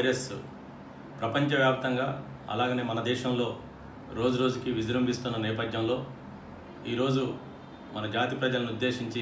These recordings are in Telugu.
వైరస్ ప్రపంచవ్యాప్తంగా అలాగనే మన దేశంలో రోజు రోజుకి విజృంభిస్తున్న నేపథ్యంలో ఈరోజు మన జాతి ప్రజలను ఉద్దేశించి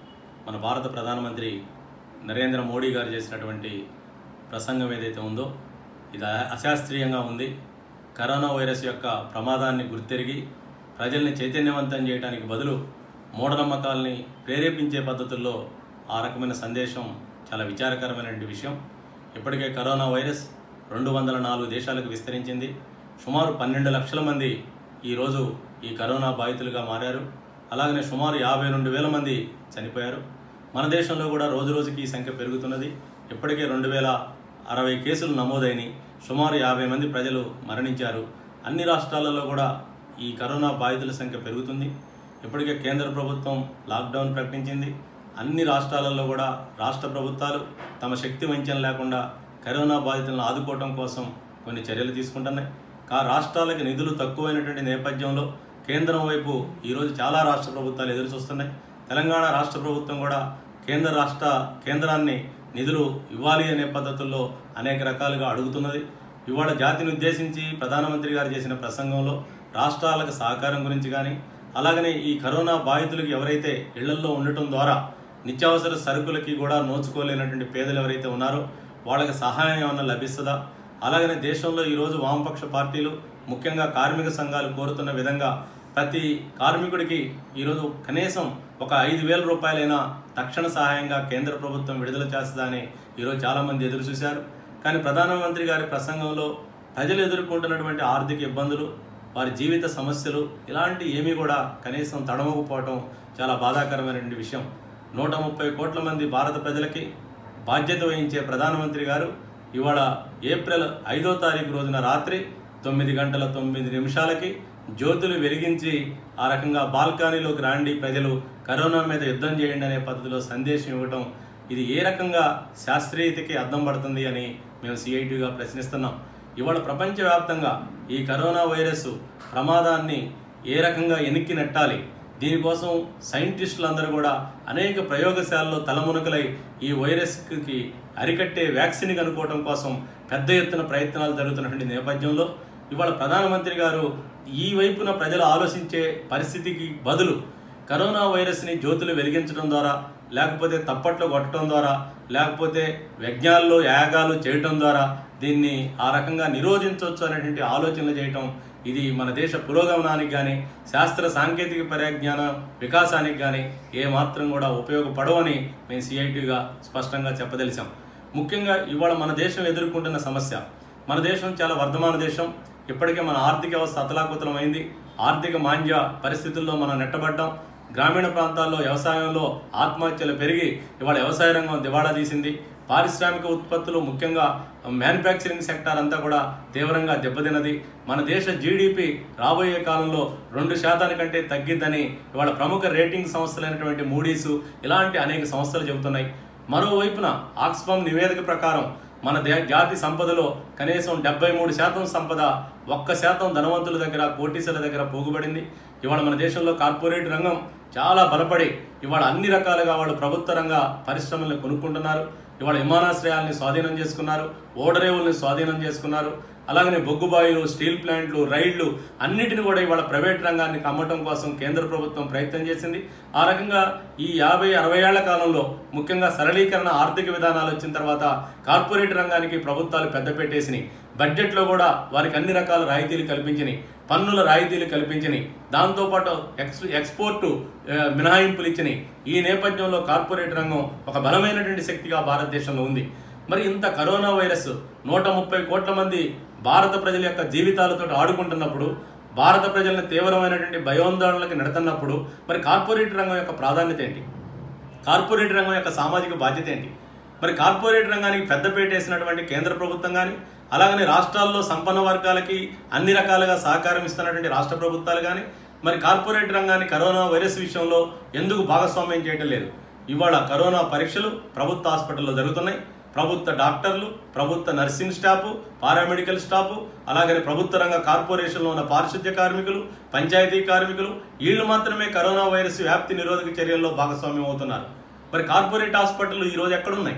మన భారత ప్రధానమంత్రి నరేంద్ర మోడీ గారు చేసినటువంటి ప్రసంగం ఏదైతే ఉందో ఇది అ- అశాస్త్రీయంగా ఉంది కరోనా వైరస్ యొక్క ప్రమాదాన్ని గుర్తెరిగి ప్రజల్ని చైతన్యవంతం చేయడానికి బదులు మూఢనమ్మకాల్ని ప్రేరేపించే పద్ధతుల్లో ఆ రకమైన సందేశం చాలా విచారకరమైనటువంటి విషయం ఇప్పటికే కరోనా వైరస్ రెండు వందల నాలుగు దేశాలకు విస్తరించింది సుమారు పన్నెండు లక్షల మంది ఈరోజు ఈ కరోనా బాధితులుగా మారారు అలాగనే సుమారు యాభై రెండు వేల మంది చనిపోయారు మన దేశంలో కూడా రోజు రోజుకి ఈ సంఖ్య పెరుగుతున్నది ఇప్పటికే రెండు వేల అరవై కేసులు నమోదైనవి సుమారు యాభై మంది ప్రజలు మరణించారు అన్ని రాష్ట్రాలలో కూడా ఈ కరోనా బాధితుల సంఖ్య పెరుగుతుంది ఇప్పటికే కేంద్ర ప్రభుత్వం లాక్డౌన్ ప్రకటించింది అన్ని రాష్ట్రాలలో కూడా రాష్ట్ర ప్రభుత్వాలు తమ శక్తి వంచన లేకుండా కరోనా బాధితులను ఆదుకోవడం కోసం కొన్ని చర్యలు తీసుకుంటున్నాయి కా రాష్ట్రాలకు నిధులు తక్కువైనటువంటి నేపథ్యంలో కేంద్రం వైపు ఈరోజు చాలా రాష్ట్ర ప్రభుత్వాలు ఎదురు చూస్తున్నాయి తెలంగాణ రాష్ట్ర ప్రభుత్వం కూడా కేంద్ర రాష్ట్ర కేంద్రాన్ని నిధులు ఇవ్వాలి అనే పద్ధతుల్లో అనేక రకాలుగా అడుగుతున్నది ఇవాళ జాతిని ఉద్దేశించి ప్రధానమంత్రి గారు చేసిన ప్రసంగంలో రాష్ట్రాలకు సహకారం గురించి కానీ అలాగనే ఈ కరోనా బాధితులకు ఎవరైతే ఇళ్లల్లో ఉండటం ద్వారా నిత్యావసర సరుకులకి కూడా నోచుకోలేనటువంటి పేదలు ఎవరైతే ఉన్నారో వాళ్ళకి సహాయం ఏమన్నా లభిస్తుందా అలాగనే దేశంలో ఈరోజు వామపక్ష పార్టీలు ముఖ్యంగా కార్మిక సంఘాలు కోరుతున్న విధంగా ప్రతి కార్మికుడికి ఈరోజు కనీసం ఒక ఐదు వేల రూపాయలైనా తక్షణ సహాయంగా కేంద్ర ప్రభుత్వం విడుదల చేస్తుందని ఈరోజు చాలామంది ఎదురు చూశారు కానీ ప్రధానమంత్రి గారి ప్రసంగంలో ప్రజలు ఎదుర్కొంటున్నటువంటి ఆర్థిక ఇబ్బందులు వారి జీవిత సమస్యలు ఇలాంటి ఏమీ కూడా కనీసం తడమకపోవటం చాలా బాధాకరమైనటువంటి విషయం నూట ముప్పై కోట్ల మంది భారత ప్రజలకి బాధ్యత వహించే ప్రధానమంత్రి గారు ఇవాళ ఏప్రిల్ ఐదో తారీఖు రోజున రాత్రి తొమ్మిది గంటల తొమ్మిది నిమిషాలకి జ్యోతులు వెలిగించి ఆ రకంగా బాల్కనీలోకి రాండి ప్రజలు కరోనా మీద యుద్ధం చేయండి అనే పద్ధతిలో సందేశం ఇవ్వటం ఇది ఏ రకంగా శాస్త్రీయతకి అర్థం పడుతుంది అని మేము సిఐటిగా ప్రశ్నిస్తున్నాం ఇవాళ ప్రపంచవ్యాప్తంగా ఈ కరోనా వైరస్ ప్రమాదాన్ని ఏ రకంగా ఎనిక్కి నెట్టాలి దీనికోసం సైంటిస్టులందరూ కూడా అనేక ప్రయోగశాలలో తలమునకలై ఈ వైరస్కి అరికట్టే వ్యాక్సిన్ కనుక్కోవడం కోసం పెద్ద ఎత్తున ప్రయత్నాలు జరుగుతున్నటువంటి నేపథ్యంలో ఇవాళ ప్రధానమంత్రి గారు ఈ వైపున ప్రజలు ఆలోచించే పరిస్థితికి బదులు కరోనా వైరస్ని జ్యోతులు వెలిగించడం ద్వారా లేకపోతే తప్పట్లు కొట్టడం ద్వారా లేకపోతే యజ్ఞాల్లో యాగాలు చేయటం ద్వారా దీన్ని ఆ రకంగా నిరోధించవచ్చు అనేటువంటి ఆలోచనలు చేయటం ఇది మన దేశ పురోగమనానికి కానీ శాస్త్ర సాంకేతిక పరిజ్ఞాన వికాసానికి కానీ ఏమాత్రం కూడా ఉపయోగపడవని మేము సిఐటిగా స్పష్టంగా చెప్పదలిచాం ముఖ్యంగా ఇవాళ మన దేశం ఎదుర్కొంటున్న సమస్య మన దేశం చాలా వర్ధమాన దేశం ఇప్పటికే మన ఆర్థిక వ్యవస్థ అతలాకుతలమైంది ఆర్థిక మాంద్య పరిస్థితుల్లో మనం నెట్టబడ్డాం గ్రామీణ ప్రాంతాల్లో వ్యవసాయంలో ఆత్మహత్యలు పెరిగి ఇవాళ వ్యవసాయ రంగం దివాళా తీసింది పారిశ్రామిక ఉత్పత్తులు ముఖ్యంగా మ్యానుఫ్యాక్చరింగ్ సెక్టార్ అంతా కూడా తీవ్రంగా దెబ్బతిన్నది మన దేశ జీడిపి రాబోయే కాలంలో రెండు శాతానికంటే తగ్గిద్దని ఇవాళ ప్రముఖ రేటింగ్ సంస్థలైనటువంటి మూడీసు ఇలాంటి అనేక సంస్థలు చెబుతున్నాయి మరోవైపున ఆక్స్ఫామ్ నివేదిక ప్రకారం మన దే జాతి సంపదలో కనీసం డెబ్బై మూడు శాతం సంపద ఒక్క శాతం ధనవంతుల దగ్గర కోటీసుల దగ్గర పోగుబడింది ఇవాళ మన దేశంలో కార్పొరేట్ రంగం చాలా బలపడి ఇవాళ అన్ని రకాలుగా వాళ్ళు ప్రభుత్వ రంగ పరిశ్రమల్ని కొనుక్కుంటున్నారు ఇవాళ విమానాశ్రయాల్ని స్వాధీనం చేసుకున్నారు ఓడరేవుల్ని స్వాధీనం చేసుకున్నారు అలాగనే బొగ్గుబాయిలు స్టీల్ ప్లాంట్లు రైళ్లు అన్నిటిని కూడా ఇవాళ ప్రైవేట్ రంగాన్ని అమ్మటం కోసం కేంద్ర ప్రభుత్వం ప్రయత్నం చేసింది ఆ రకంగా ఈ యాభై అరవై ఏళ్ల కాలంలో ముఖ్యంగా సరళీకరణ ఆర్థిక విధానాలు వచ్చిన తర్వాత కార్పొరేట్ రంగానికి ప్రభుత్వాలు పెద్ద పెట్టేసినాయి బడ్జెట్లో కూడా వారికి అన్ని రకాల రాయితీలు కల్పించినాయి పన్నుల రాయితీలు కల్పించినాయి దాంతోపాటు ఎక్స్ ఎక్స్పోర్టు ఆ, మినహాయింపులు ఇచ్చినాయి ఈ నేపథ్యంలో కార్పొరేట్ రంగం ఒక బలమైనటువంటి శక్తిగా భారతదేశంలో ఉంది మరి ఇంత కరోనా వైరస్ నూట ముప్పై కోట్ల మంది భారత ప్రజల యొక్క జీవితాలతో ఆడుకుంటున్నప్పుడు భారత ప్రజలను తీవ్రమైనటువంటి భయోందోళనలకు నెడుతున్నప్పుడు మరి కార్పొరేట్ రంగం యొక్క ప్రాధాన్యత ఏంటి కార్పొరేట్ రంగం యొక్క సామాజిక బాధ్యత ఏంటి మరి కార్పొరేట్ రంగానికి పెద్దపీట వేసినటువంటి కేంద్ర ప్రభుత్వం కానీ అలాగనే రాష్ట్రాల్లో సంపన్న వర్గాలకి అన్ని రకాలుగా సహకారం ఇస్తున్నటువంటి రాష్ట్ర ప్రభుత్వాలు కానీ మరి కార్పొరేట్ రంగాన్ని కరోనా వైరస్ విషయంలో ఎందుకు భాగస్వామ్యం చేయడం లేదు ఇవాళ కరోనా పరీక్షలు ప్రభుత్వ హాస్పిటల్లో జరుగుతున్నాయి ప్రభుత్వ డాక్టర్లు ప్రభుత్వ నర్సింగ్ స్టాఫ్ పారామెడికల్ స్టాఫ్ అలాగనే ప్రభుత్వ రంగ కార్పొరేషన్లో ఉన్న పారిశుద్ధ్య కార్మికులు పంచాయతీ కార్మికులు వీళ్ళు మాత్రమే కరోనా వైరస్ వ్యాప్తి నిరోధక చర్యల్లో భాగస్వామ్యం అవుతున్నారు మరి కార్పొరేట్ హాస్పిటల్ ఈరోజు ఎక్కడున్నాయి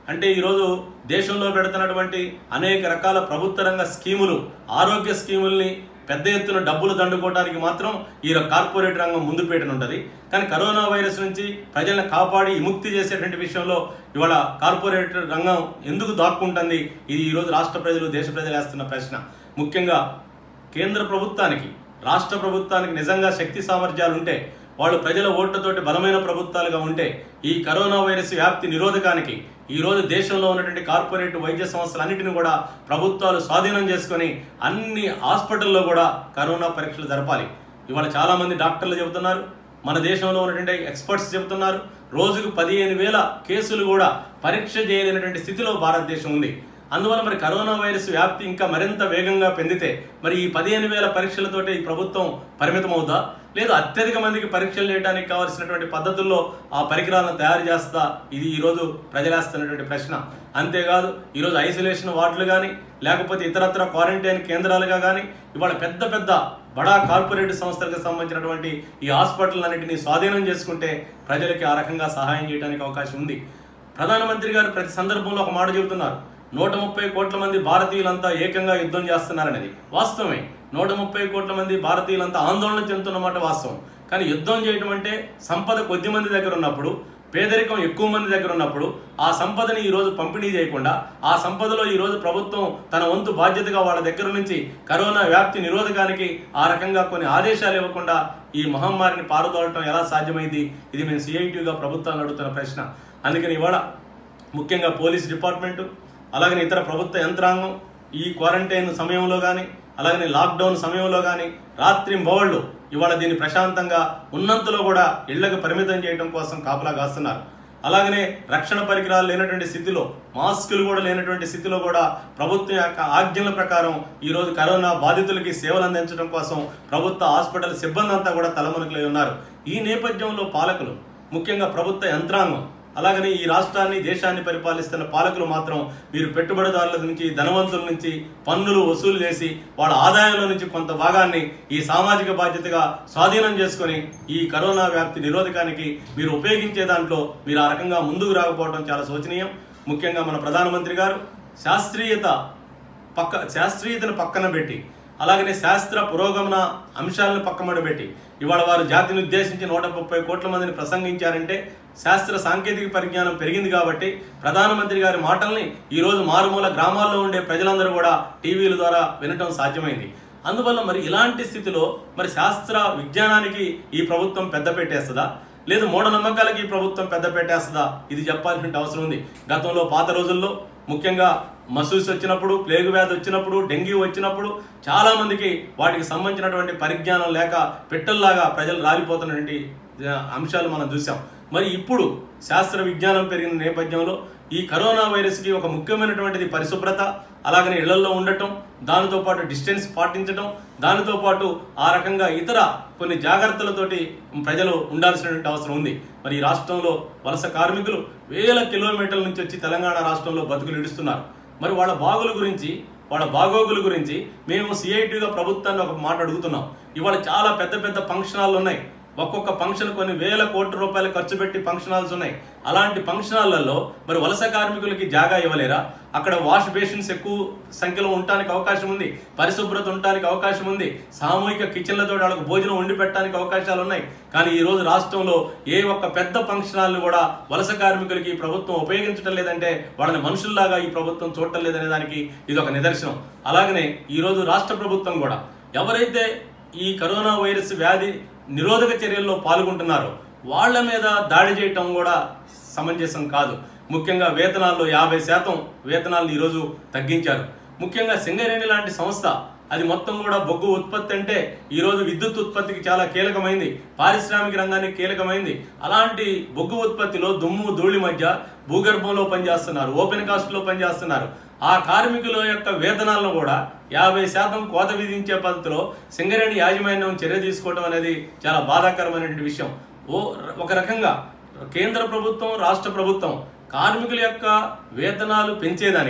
అంటే ఈరోజు దేశంలో పెడుతున్నటువంటి అనేక రకాల ప్రభుత్వ రంగ స్కీములు ఆరోగ్య స్కీముల్ని పెద్ద ఎత్తున డబ్బులు దండుకోవడానికి మాత్రం ఈ కార్పొరేట్ రంగం ముందు పేటను ఉంటుంది కానీ కరోనా వైరస్ నుంచి ప్రజలను కాపాడి విముక్తి చేసేటువంటి విషయంలో ఇవాళ కార్పొరేట్ రంగం ఎందుకు దాక్కుంటుంది ఇది ఈరోజు రాష్ట్ర ప్రజలు దేశ ప్రజలు వేస్తున్న ప్రశ్న ముఖ్యంగా కేంద్ర ప్రభుత్వానికి రాష్ట్ర ప్రభుత్వానికి నిజంగా శక్తి సామర్థ్యాలు ఉంటే వాళ్ళు ప్రజల ఓట్లతోటి బలమైన ప్రభుత్వాలుగా ఉంటే ఈ కరోనా వైరస్ వ్యాప్తి నిరోధకానికి ఈ రోజు దేశంలో ఉన్నటువంటి కార్పొరేట్ వైద్య సంస్థలన్నింటినీ కూడా ప్రభుత్వాలు స్వాధీనం చేసుకొని అన్ని హాస్పిటల్లో కూడా కరోనా పరీక్షలు జరపాలి ఇవాళ చాలా మంది డాక్టర్లు చెబుతున్నారు మన దేశంలో ఉన్నటువంటి ఎక్స్పర్ట్స్ చెబుతున్నారు రోజుకు పదిహేను వేల కేసులు కూడా పరీక్ష చేయలేనటువంటి స్థితిలో భారతదేశం ఉంది అందువల్ల మరి కరోనా వైరస్ వ్యాప్తి ఇంకా మరింత వేగంగా పెందితే మరి ఈ పదిహేను వేల పరీక్షలతోటి ఈ ప్రభుత్వం పరిమితం అవుదా లేదు అత్యధిక మందికి పరీక్షలు చేయడానికి కావాల్సినటువంటి పద్ధతుల్లో ఆ పరికరాలను తయారు చేస్తా ఇది ఈరోజు ప్రజలేస్తున్నటువంటి ప్రశ్న అంతేకాదు ఈరోజు ఐసోలేషన్ వార్డులు కానీ లేకపోతే ఇతరత్ర క్వారంటైన్ కేంద్రాలుగా కానీ ఇవాళ పెద్ద పెద్ద బడా కార్పొరేట్ సంస్థలకు సంబంధించినటువంటి ఈ హాస్పిటల్ అన్నింటినీ స్వాధీనం చేసుకుంటే ప్రజలకి ఆ రకంగా సహాయం చేయడానికి అవకాశం ఉంది ప్రధానమంత్రి గారు ప్రతి సందర్భంలో ఒక మాట చెబుతున్నారు నూట ముప్పై కోట్ల మంది భారతీయులంతా ఏకంగా యుద్ధం చేస్తున్నారనేది వాస్తవమే నూట ముప్పై కోట్ల మంది భారతీయులంతా ఆందోళన చెందుతున్నమాట వాస్తవం కానీ యుద్ధం చేయడం అంటే సంపద కొద్ది మంది దగ్గర ఉన్నప్పుడు పేదరికం ఎక్కువ మంది దగ్గర ఉన్నప్పుడు ఆ సంపదని ఈరోజు పంపిణీ చేయకుండా ఆ సంపదలో ఈరోజు ప్రభుత్వం తన వంతు బాధ్యతగా వాళ్ళ దగ్గర నుంచి కరోనా వ్యాప్తి నిరోధకానికి ఆ రకంగా కొన్ని ఆదేశాలు ఇవ్వకుండా ఈ మహమ్మారిని పారదోలటం ఎలా సాధ్యమైంది ఇది మేము సిఐటిగా ప్రభుత్వాన్ని అడుగుతున్న ప్రశ్న అందుకని ఇవాళ ముఖ్యంగా పోలీస్ డిపార్ట్మెంటు అలాగనే ఇతర ప్రభుత్వ యంత్రాంగం ఈ క్వారంటైన్ సమయంలో కానీ అలాగనే లాక్డౌన్ సమయంలో కానీ రాత్రి బోళ్ళు ఇవాళ దీన్ని ప్రశాంతంగా ఉన్నంతలో కూడా ఇళ్లకు పరిమితం చేయడం కోసం కాపలా కాస్తున్నారు అలాగనే రక్షణ పరికరాలు లేనటువంటి స్థితిలో మాస్కులు కూడా లేనటువంటి స్థితిలో కూడా ప్రభుత్వం యొక్క ఆజ్ఞల ప్రకారం ఈరోజు కరోనా బాధితులకి సేవలు అందించడం కోసం ప్రభుత్వ హాస్పిటల్ సిబ్బంది అంతా కూడా తలమునకలై ఉన్నారు ఈ నేపథ్యంలో పాలకులు ముఖ్యంగా ప్రభుత్వ యంత్రాంగం అలాగని ఈ రాష్ట్రాన్ని దేశాన్ని పరిపాలిస్తున్న పాలకులు మాత్రం మీరు పెట్టుబడిదారుల నుంచి ధనవంతుల నుంచి పన్నులు వసూలు చేసి వాళ్ళ ఆదాయంలో నుంచి కొంత భాగాన్ని ఈ సామాజిక బాధ్యతగా స్వాధీనం చేసుకొని ఈ కరోనా వ్యాప్తి నిరోధకానికి మీరు ఉపయోగించే దాంట్లో మీరు ఆ రకంగా ముందుకు రాకపోవడం చాలా శోచనీయం ముఖ్యంగా మన ప్రధానమంత్రి గారు శాస్త్రీయత పక్క శాస్త్రీయతను పక్కన పెట్టి అలాగనే శాస్త్ర పురోగమన అంశాలను పక్కమడ పెట్టి ఇవాళ వారు జాతిని ఉద్దేశించి నూట ముప్పై కోట్ల మందిని ప్రసంగించారంటే శాస్త్ర సాంకేతిక పరిజ్ఞానం పెరిగింది కాబట్టి ప్రధానమంత్రి గారి మాటల్ని ఈరోజు మారుమూల గ్రామాల్లో ఉండే ప్రజలందరూ కూడా టీవీల ద్వారా వినటం సాధ్యమైంది అందువల్ల మరి ఇలాంటి స్థితిలో మరి శాస్త్ర విజ్ఞానానికి ఈ ప్రభుత్వం పెద్ద పెట్టేస్తుందా లేదు మూఢనమ్మకాలకి ఈ ప్రభుత్వం పెద్ద పెట్టేస్తుందా ఇది చెప్పాల్సిన అవసరం ఉంది గతంలో పాత రోజుల్లో ముఖ్యంగా మసూస్ వచ్చినప్పుడు ప్లేగు వ్యాధి వచ్చినప్పుడు డెంగ్యూ వచ్చినప్పుడు చాలా మందికి వాటికి సంబంధించినటువంటి పరిజ్ఞానం లేక పెట్టల్లాగా ప్రజలు రాలిపోతున్నటువంటి ఆ, అంశాలు మనం చూసాం మరి ఇప్పుడు శాస్త్ర విజ్ఞానం పెరిగిన నేపథ్యంలో ఈ కరోనా వైరస్కి ఒక ముఖ్యమైనటువంటిది పరిశుభ్రత అలాగనే ఇళ్లలో ఉండటం దానితో పాటు డిస్టెన్స్ పాటించడం దానితో పాటు ఆ రకంగా ఇతర కొన్ని జాగ్రత్తలతోటి ప్రజలు ఉండాల్సినటువంటి అవసరం ఉంది మరి ఈ రాష్ట్రంలో వలస కార్మికులు వేల కిలోమీటర్ల నుంచి వచ్చి తెలంగాణ రాష్ట్రంలో బతుకులు ఇడుస్తున్నారు మరి వాళ్ళ బాగుల గురించి వాళ్ళ బాగోగుల గురించి మేము సిఐటిగా ప్రభుత్వాన్ని ఒక మాట అడుగుతున్నాం ఇవాళ చాలా పెద్ద పెద్ద ఫంక్షన్ హాల్లు ఉన్నాయి ఒక్కొక్క ఫంక్షన్ కొన్ని వేల కోట్ల రూపాయలు ఖర్చు పెట్టి ఫంక్షన్ హాల్స్ ఉన్నాయి అలాంటి ఫంక్షన్ హాల్లలో మరి వలస కార్మికులకి జాగా ఇవ్వలేరా అక్కడ వాష్ బేసిన్స్ ఎక్కువ సంఖ్యలో ఉండటానికి అవకాశం ఉంది పరిశుభ్రత ఉండటానికి అవకాశం ఉంది సామూహిక కిచెన్లతో వాళ్ళకు భోజనం వండి పెట్టడానికి అవకాశాలు ఉన్నాయి కానీ ఈ రోజు రాష్ట్రంలో ఏ ఒక్క పెద్ద ఫంక్షన్ హాల్ని కూడా వలస కార్మికులకి ఈ ప్రభుత్వం ఉపయోగించడం లేదంటే వాళ్ళని మనుషుల్లాగా ఈ ప్రభుత్వం చూడటం లేదనే దానికి ఇది ఒక నిదర్శనం అలాగనే ఈ రోజు రాష్ట్ర ప్రభుత్వం కూడా ఎవరైతే ఈ కరోనా వైరస్ వ్యాధి నిరోధక చర్యల్లో పాల్గొంటున్నారో వాళ్ళ మీద దాడి చేయటం కూడా సమంజసం కాదు ముఖ్యంగా వేతనాల్లో యాభై శాతం వేతనాలను ఈరోజు తగ్గించారు ముఖ్యంగా సింగరేణి లాంటి సంస్థ అది మొత్తం కూడా బొగ్గు ఉత్పత్తి అంటే ఈరోజు విద్యుత్ ఉత్పత్తికి చాలా కీలకమైంది పారిశ్రామిక రంగానికి కీలకమైంది అలాంటి బొగ్గు ఉత్పత్తిలో దుమ్ము ధూళి మధ్య భూగర్భంలో పనిచేస్తున్నారు ఓపెన్ కాస్ట్లో పనిచేస్తున్నారు ఆ కార్మికుల యొక్క వేతనాలను కూడా యాభై శాతం కోత విధించే పద్ధతిలో సింగరేణి యాజమాన్యం చర్య తీసుకోవడం అనేది చాలా బాధాకరమైనటువంటి విషయం ఓ ఒక రకంగా కేంద్ర ప్రభుత్వం రాష్ట్ర ప్రభుత్వం కార్మికుల యొక్క వేతనాలు పెంచేదానికి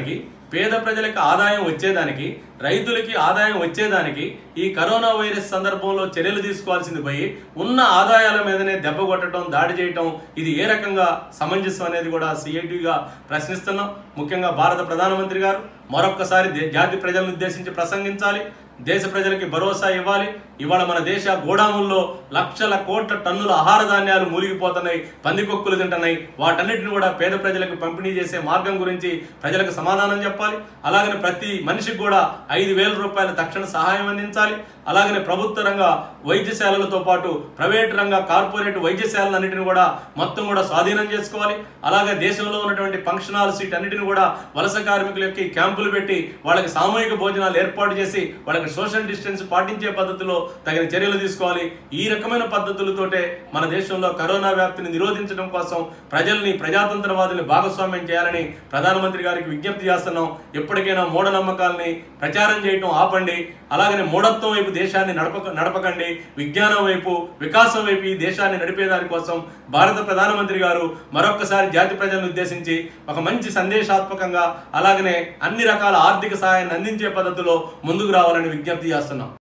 పేద ప్రజలకు ఆదాయం వచ్చేదానికి రైతులకి ఆదాయం వచ్చేదానికి ఈ కరోనా వైరస్ సందర్భంలో చర్యలు తీసుకోవాల్సింది పోయి ఉన్న ఆదాయాల మీదనే దెబ్బ కొట్టడం దాడి చేయటం ఇది ఏ రకంగా సమంజసం అనేది కూడా సిఐటిగా ప్రశ్నిస్తున్నాం ముఖ్యంగా భారత ప్రధానమంత్రి గారు మరొక్కసారి దే- జాతి ప్రజలను ఉద్దేశించి ప్రసంగించాలి దేశ ప్రజలకి భరోసా ఇవ్వాలి ఇవాళ మన దేశ గోడాముల్లో లక్షల కోట్ల టన్నుల ఆహార ధాన్యాలు మూలిగిపోతున్నాయి పందికొక్కులు తింటున్నాయి వాటన్నిటిని కూడా పేద ప్రజలకు పంపిణీ చేసే మార్గం గురించి ప్రజలకు సమాధానం చెప్పాలి అలాగనే ప్రతి మనిషికి కూడా ఐదు వేల రూపాయల తక్షణ సహాయం అందించాలి అలాగనే ప్రభుత్వ రంగ వైద్యశాలలతో పాటు ప్రైవేట్ రంగ కార్పొరేట్ వైద్యశాలన్నింటిని కూడా మొత్తం కూడా స్వాధీనం చేసుకోవాలి అలాగే దేశంలో ఉన్నటువంటి ఫంక్షన్ హాల్ సీట్ అన్నిటిని కూడా వలస కార్మికులకి క్యాంపులు పెట్టి వాళ్ళకి సామూహిక భోజనాలు ఏర్పాటు చేసి వాళ్ళకి సోషల్ డిస్టెన్స్ పాటించే పద్ధతిలో తగిన చర్యలు తీసుకోవాలి ఈ రకమైన పద్ధతులతోటే మన దేశంలో కరోనా వ్యాప్తిని నిరోధించడం కోసం ప్రజల్ని ప్రజాతంత్రవాదుల్ని భాగస్వామ్యం చేయాలని ప్రధానమంత్రి గారికి విజ్ఞప్తి చేస్తున్నాం ఎప్పటికైనా మూఢనమ్మకాల్ని ప్రచారం చేయటం ఆపండి అలాగనే మూఢత్వం వైపు దేశాన్ని నడపక నడపకండి విజ్ఞానం వైపు వికాసం వైపు ఈ దేశాన్ని నడిపేదాని కోసం భారత ప్రధానమంత్రి గారు మరొక్కసారి జాతి ప్రజలను ఉద్దేశించి ఒక మంచి సందేశాత్మకంగా అలాగనే అన్ని రకాల ఆర్థిక సహాయాన్ని అందించే పద్ధతిలో ముందుకు రావాలని విజ్ఞప్తి చేస్తున్నాం